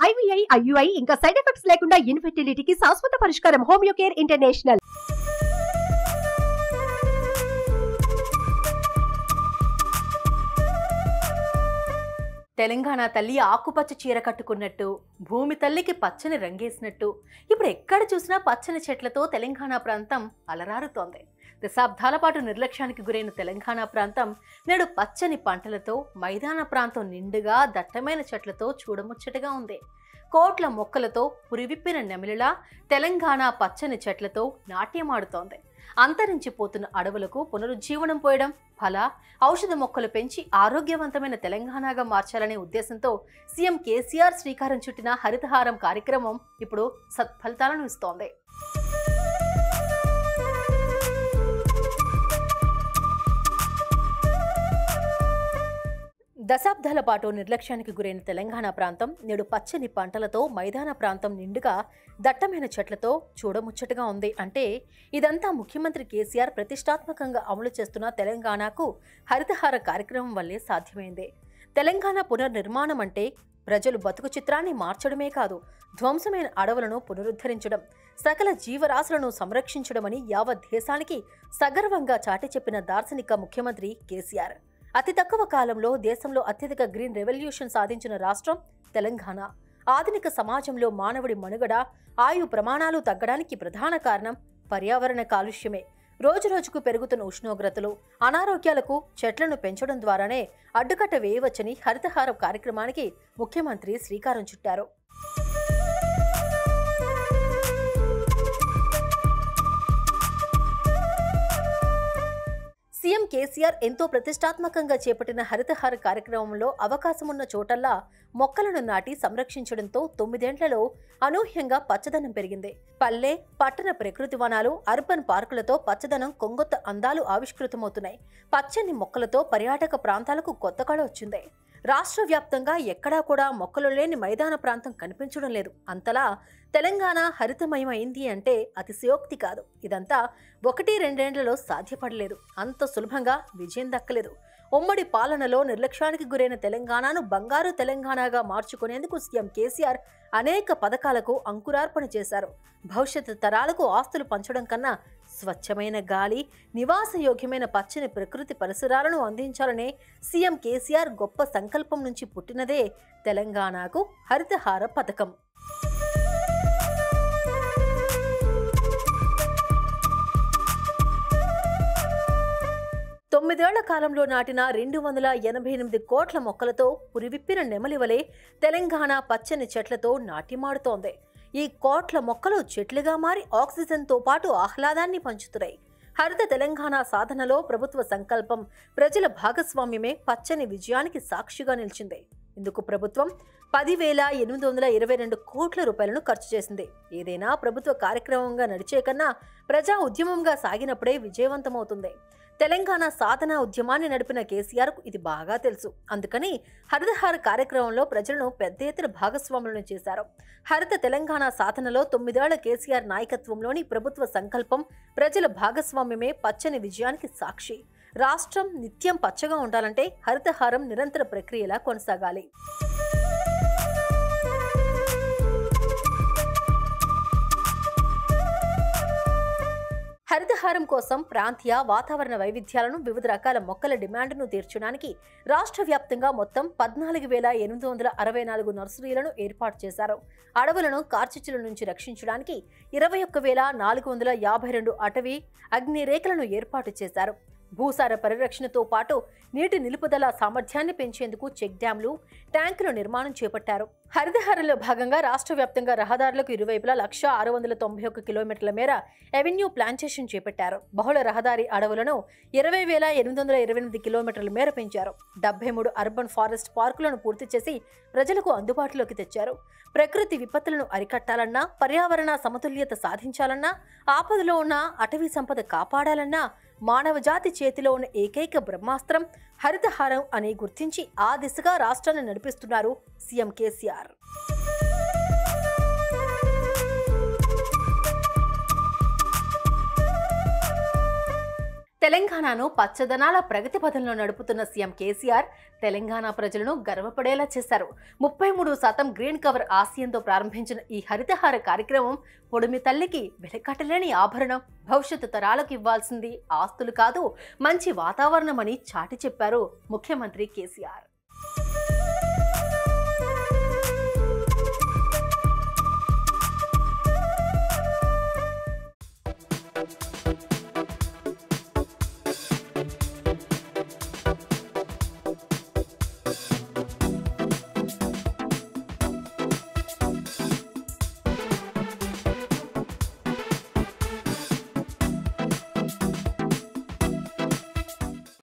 IVI IUI ఇంకా side effects లేకుండా ఇన్ఫెర్టిలిటీకి శాశ్వత పరిష్కారం హోమియో కేర్ ఇంటర్నేషనల్ తెలంగాణ తల్లి ఆకుపచ్చ చీర కట్టుకున్నట్టు భూమి తల్లికి పచ్చని రంగేసినట్టు ఇప్పుడు ఎక్కడ చూసినా పచ్చని చెట్లతో తెలంగాణ ప్రాంతం అలరారుతోంది దశాబ్దాల పాటు నిర్లక్ష్యానికి గురైన తెలంగాణ ప్రాంతం నేడు పచ్చని పంటలతో మైదాన ప్రాంతం నిండుగా దట్టమైన చెట్లతో చూడముచ్చటగా ఉంది కోట్ల మొక్కలతో పురివిప్పిన నెమిలిలా తెలంగాణ పచ్చని చెట్లతో నాట్యమాడుతోంది అంతరించిపోతున్న అడవులకు పునరుజ్జీవనం పోయడం ఫల ఔషధ మొక్కలు పెంచి ఆరోగ్యవంతమైన తెలంగాణగా మార్చాలనే ఉద్దేశంతో సీఎం కేసీఆర్ శ్రీకారం చుట్టిన హరితహారం కార్యక్రమం ఇప్పుడు సత్ఫలితాలను ఇస్తోంది దశాబ్దాల పాటు నిర్లక్ష్యానికి గురైన తెలంగాణ ప్రాంతం నేడు పచ్చని పంటలతో మైదాన ప్రాంతం నిండుగా దట్టమైన చెట్లతో చూడముచ్చటగా ఉంది అంటే ఇదంతా ముఖ్యమంత్రి కేసీఆర్ ప్రతిష్టాత్మకంగా అమలు చేస్తున్న తెలంగాణకు హరితహార కార్యక్రమం వల్లే సాధ్యమైంది తెలంగాణ పునర్నిర్మాణం అంటే ప్రజలు బతుకు చిత్రాన్ని మార్చడమే కాదు ధ్వంసమైన అడవులను పునరుద్ధరించడం సకల జీవరాశులను సంరక్షించడమని యావత్ దేశానికి సగర్వంగా చాటి చెప్పిన దార్శనిక ముఖ్యమంత్రి కేసీఆర్ అతి తక్కువ కాలంలో దేశంలో అత్యధిక గ్రీన్ రెవల్యూషన్ సాధించిన రాష్ట్రం తెలంగాణ ఆధునిక సమాజంలో మానవుడి మనుగడ ఆయు ప్రమాణాలు తగ్గడానికి ప్రధాన కారణం పర్యావరణ కాలుష్యమే రోజురోజుకు పెరుగుతున్న ఉష్ణోగ్రతలు అనారోగ్యాలకు చెట్లను పెంచడం ద్వారానే అడ్డుకట్ట వేయవచ్చని హరితహార కార్యక్రమానికి ముఖ్యమంత్రి శ్రీకారం చుట్టారు సీఎం కేసీఆర్ ఎంతో ప్రతిష్టాత్మకంగా చేపట్టిన హరితహార కార్యక్రమంలో అవకాశమున్న చోటల్లా మొక్కలను నాటి సంరక్షించడంతో తొమ్మిదేండ్లలో అనూహ్యంగా పచ్చదనం పెరిగింది పల్లె పట్టణ ప్రకృతి వనాలు అర్బన్ పార్కులతో పచ్చదనం కొంగొత్త అందాలు ఆవిష్కృతమవుతున్నాయి పచ్చని మొక్కలతో పర్యాటక ప్రాంతాలకు కొత్త కళ వచ్చింది రాష్ట్ర వ్యాప్తంగా ఎక్కడా కూడా మొక్కలు లేని మైదాన ప్రాంతం కనిపించడం లేదు అంతలా తెలంగాణ హరితమయమైంది అంటే అతిశయోక్తి కాదు ఇదంతా ఒకటి రెండేండ్లలో సాధ్యపడలేదు అంత సులభంగా విజయం దక్కలేదు ఉమ్మడి పాలనలో నిర్లక్ష్యానికి గురైన తెలంగాణను బంగారు తెలంగాణగా మార్చుకునేందుకు సీఎం కేసీఆర్ అనేక పథకాలకు అంకురార్పణ చేశారు భవిష్యత్ తరాలకు ఆస్తులు పంచడం కన్నా స్వచ్ఛమైన గాలి నివాసయోగ్యమైన పచ్చని ప్రకృతి పరిసరాలను అందించాలనే సీఎం కేసీఆర్ గొప్ప సంకల్పం నుంచి పుట్టినదే తెలంగాణకు హరితహార పథకం తొమ్మిదేళ్ల కాలంలో నాటిన రెండు వందల ఎనభై ఎనిమిది కోట్ల మొక్కలతో పురివిప్పిన నెమలి వలె తెలంగాణ పచ్చని చెట్లతో నాట్యమాడుతోంది ఈ కోట్ల మొక్కలు చెట్లుగా మారి ఆక్సిజన్తో పాటు ఆహ్లాదాన్ని పంచుతున్నాయి హరిత తెలంగాణ సాధనలో ప్రభుత్వ సంకల్పం ప్రజల భాగస్వామ్యమే పచ్చని విజయానికి సాక్షిగా నిలిచింది ఇందుకు ప్రభుత్వం పదివేల ఎనిమిది వందల ఇరవై రెండు కోట్ల రూపాయలను ఖర్చు చేసింది ఏదైనా ప్రభుత్వ కార్యక్రమంగా నడిచే కన్నా ప్రజా ఉద్యమంగా సాగినప్పుడే విజయవంతమవుతుంది తెలంగాణ సాధన ఉద్యమాన్ని నడిపిన కేసీఆర్కు ఇది బాగా తెలుసు అందుకని హరితహార కార్యక్రమంలో ప్రజలను పెద్ద ఎత్తున భాగస్వాములను చేశారు హరిత తెలంగాణ సాధనలో తొమ్మిదేళ్ల కేసీఆర్ నాయకత్వంలోని ప్రభుత్వ సంకల్పం ప్రజల భాగస్వామ్యమే పచ్చని విజయానికి సాక్షి రాష్ట్రం నిత్యం పచ్చగా ఉండాలంటే హరితహారం నిరంతర ప్రక్రియలా కొనసాగాలి హరితహారం కోసం ప్రాంతీయ వాతావరణ వైవిధ్యాలను వివిధ రకాల మొక్కల డిమాండ్ను తీర్చడానికి రాష్ట్ర వ్యాప్తంగా మొత్తం పద్నాలుగు వేల ఎనిమిది వందల అరవై నాలుగు నర్సరీలను ఏర్పాటు చేశారు అడవులను కార్చిచ్చుల నుంచి రక్షించడానికి ఇరవై ఒక్క వేల నాలుగు వందల యాభై రెండు అటవీ అగ్నిరేఖలను ఏర్పాటు చేశారు భూసార పరిరక్షణతో పాటు నీటి నిలుపుదల సామర్థ్యాన్ని పెంచేందుకు చెక్ డ్యాంలు ట్యాంకుల నిర్మాణం చేపట్టారు హరితహారంలో భాగంగా రాష్ట్ర వ్యాప్తంగా రహదారులకు ఇరువైపులా లక్ష ఆరు వందల తొంభై ఒక్క కిలోమీటర్ల మేర ఎవెన్యూ ప్లాంటేషన్ చేపట్టారు బహుళ రహదారి అడవులను ఇరవై వేల ఎనిమిది వందల ఇరవై ఎనిమిది కిలోమీటర్ల మేర పెంచారు డెబ్బై మూడు అర్బన్ ఫారెస్ట్ పార్కులను పూర్తి చేసి ప్రజలకు అందుబాటులోకి తెచ్చారు ప్రకృతి విపత్తులను అరికట్టాలన్నా పర్యావరణ సమతుల్యత సాధించాలన్నా ఆపదలో ఉన్న అటవీ సంపద కాపాడాలన్నా మానవ జాతి చేతిలో ఉన్న ఏకైక బ్రహ్మాస్త్రం హరితహారం అని గుర్తించి ఆ దిశగా రాష్ట్రాన్ని నడిపిస్తున్నారు సీఎం కేసీఆర్ తెలంగాణను పచ్చదనాల ప్రగతి పథంలో నడుపుతున్న సీఎం కేసీఆర్ తెలంగాణ ప్రజలను గర్వపడేలా చేశారు ముప్పై మూడు శాతం గ్రీన్ కవర్ ఆశయంతో ప్రారంభించిన ఈ హరితహార కార్యక్రమం పొడిమి తల్లికి వెలకట్టలేని ఆభరణం భవిష్యత్తు తరాలకు ఇవ్వాల్సింది ఆస్తులు కాదు మంచి వాతావరణమని చాటి చెప్పారు ముఖ్యమంత్రి కేసీఆర్